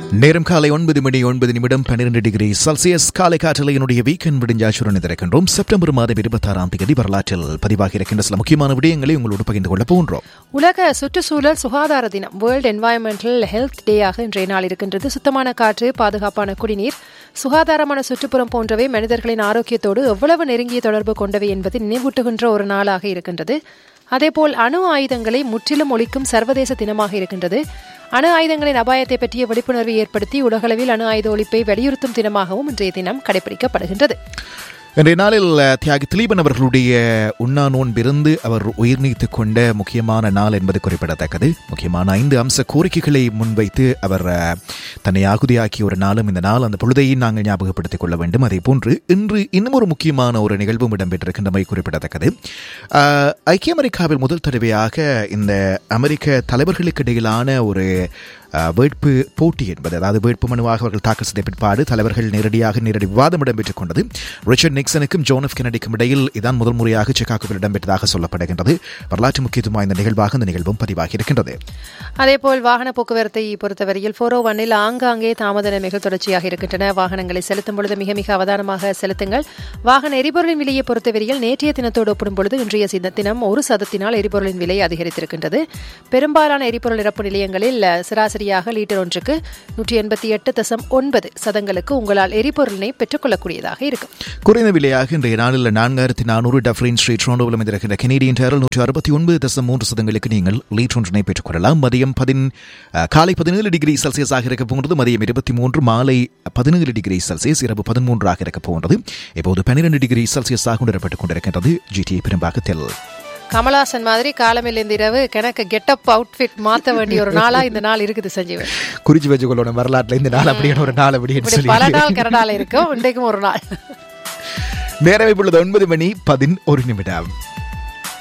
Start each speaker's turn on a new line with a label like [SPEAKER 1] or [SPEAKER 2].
[SPEAKER 1] நேரம் காலை ஒன்பது மணி ஒன்பது நிமிடம் பன்னிரண்டு டிகிரி செல்சியஸ் காலை காற்றில் என்னுடைய வீக்கெண்ட் விடிஞ்சாச்சுடன் இருக்கின்றோம் செப்டம்பர் மாதம் இருபத்தாறாம் தேதி வரலாற்றில் பதிவாகி இருக்கின்ற சில முக்கியமான விடயங்களை உங்களோடு பகிர்ந்து கொள்ள போன்றோம்
[SPEAKER 2] உலக சுற்றுச்சூழல் சுகாதார தினம் வேர்ல்ட் என்வாயன்மெண்டல் ஹெல்த் டேயாக இன்றைய நாள் இருக்கின்றது சுத்தமான காற்று பாதுகாப்பான குடிநீர் சுகாதாரமான சுற்றுப்புறம் போன்றவை மனிதர்களின் ஆரோக்கியத்தோடு எவ்வளவு நெருங்கிய தொடர்பு கொண்டவை என்பதை நினைவூட்டுகின்ற ஒரு நாளாக இருக்கின்றது அதேபோல் அணு ஆயுதங்களை முற்றிலும் ஒழிக்கும் சர்வதேச தினமாக இருக்கின்றது அணு ஆயுதங்களின் அபாயத்தை பற்றிய விழிப்புணர்வை ஏற்படுத்தி உலகளவில் அணு ஆயுத ஒழிப்பை வலியுறுத்தும் தினமாகவும் இன்றைய தினம் கடைபிடிக்கப்படுகின்றது
[SPEAKER 1] இன்றைய நாளில் தியாகி திலீபன் அவர்களுடைய உண்ணா நோன்பிருந்து அவர் உயிர் நீத்துக் கொண்ட முக்கியமான நாள் என்பது குறிப்பிடத்தக்கது முக்கியமான ஐந்து அம்ச கோரிக்கைகளை முன்வைத்து அவர் அஹ், தன்னை ஆகுதியாக்கிய ஒரு நாளும் இந்த நாள் அந்த பொழுதையும் நாங்கள் ஞாபகப்படுத்திக் கொள்ள வேண்டும் அதே போன்று இன்று இன்னும் ஒரு முக்கியமான ஒரு நிகழ்வும் இடம்பெற்றிருக்கின்றமை குறிப்பிடத்தக்கது அஹ், ஐக்கிய அமெரிக்காவில் முதல் தடவையாக இந்த அமெரிக்க தலைவர்களுக்கு இடையிலான ஒரு அஹ், வேட்பு போட்டி என்பது அதாவது வேட்பு மனுவாக அவர்கள் தாக்கல் செய்த பிற்பாடு தலைவர்கள் நேரடியாக நேரடி விவாதம் இடம்பெற்றுக் கொண்டது ரிச்சர்ட் நிக்சனுக்கும் ஜோன் எஃப் கெனடிக்கும் இடையில் இதான் முதல் முறையாக சிகாகோவில் இடம்பெற்றதாக சொல்லப்படுகின்றது வரலாற்று முக்கியத்துவம் வாய்ந்த நிகழ்வாக இந்த நிகழ்வும் பதிவாகி இருக்கின்றது
[SPEAKER 2] அதேபோல் வாகன போக்குவரத்தை பொறுத்தவரையில் ஃபோரோ ஒன்னில் ஆங்காங்கே தாமத நிலைமைகள் தொடர்ச்சியாக இருக்கின்றன வாகனங்களை செலுத்தும் பொழுது மிக மிக அவதானமாக செலுத்துங்கள் வாகன எரிபொருளின் விலையை பொறுத்தவரையில் நேற்றைய தினத்தோடு ஒப்பிடும் பொழுது இன்றைய சித- தினம் ஒரு சதத்தினால் எரிபொருளின் விலை அதிகரித்திருக்கின்றது பெரும்பாலான எரிபொருள் நிரப்பு நிலையங்களில் அஹ், சராசரியாக லீட்டர் ஒன்றுக்கு நூற்றி எண்பத்தி எட்டு தசம் ஒன்பது சதங்களுக்கு உங்களால் எரிபொருளினை பெற்றுக்கொள்ளக்கூடியதாக இருக்கும்
[SPEAKER 1] குறைந்த விலையாக இன்றைய நாளில் நான்காயிரத்தி நானூறு டஃப்ரின் ஸ்ட்ரீட் ட்ரோண்டோவில் அமைந்திருக்கின்ற கெனடியன் டேரல் நூற்றி அறுபத்தி ஒன்பது தசம் மூன்று சதங்களுக்கு நீங்கள் லீட் ஒன்றினை பெற்றுக்கொள்ளலாம் மதியம் பதின் அஹ், காலை பதினேழு டிகிரி செல்சியஸாக இருக்க போகிறது மதியம் இருபத்தி மூன்று மாலை பதினேழு டிகிரி செல்சியஸ் இரவு பதிமூன்றாக இருக்க போகிறது இப்போது பன்னிரண்டு டிகிரி செல்சியஸாக உணரப்பட்டுக் கொண்டிருக்கின்றது ஜிடிஏ பெரும்பாக்கத்தில்
[SPEAKER 2] கமலாசன் மாதிரி காலமில் இந்த இரவு கணக்கு கெட்டப் அவுட்ஃபிட் மாற்ற வேண்டிய ஒரு நாளா இந்த நாள் இருக்குது சஞ்சீவன்
[SPEAKER 1] குறிச்சு வச்சுக்கொள்ளோட வரலாற்றில் இந்த நாள் அப்படியான ஒரு நாள் அப்படின்னு
[SPEAKER 2] இப்படி
[SPEAKER 1] சொல்லி
[SPEAKER 2] பல நாள் கனடால இருக்கும் இன்றைக்கும் ஒரு நாள்
[SPEAKER 1] நேரம் இப்பொழுது ஒன்பது மணி பதினொரு நிமிடம்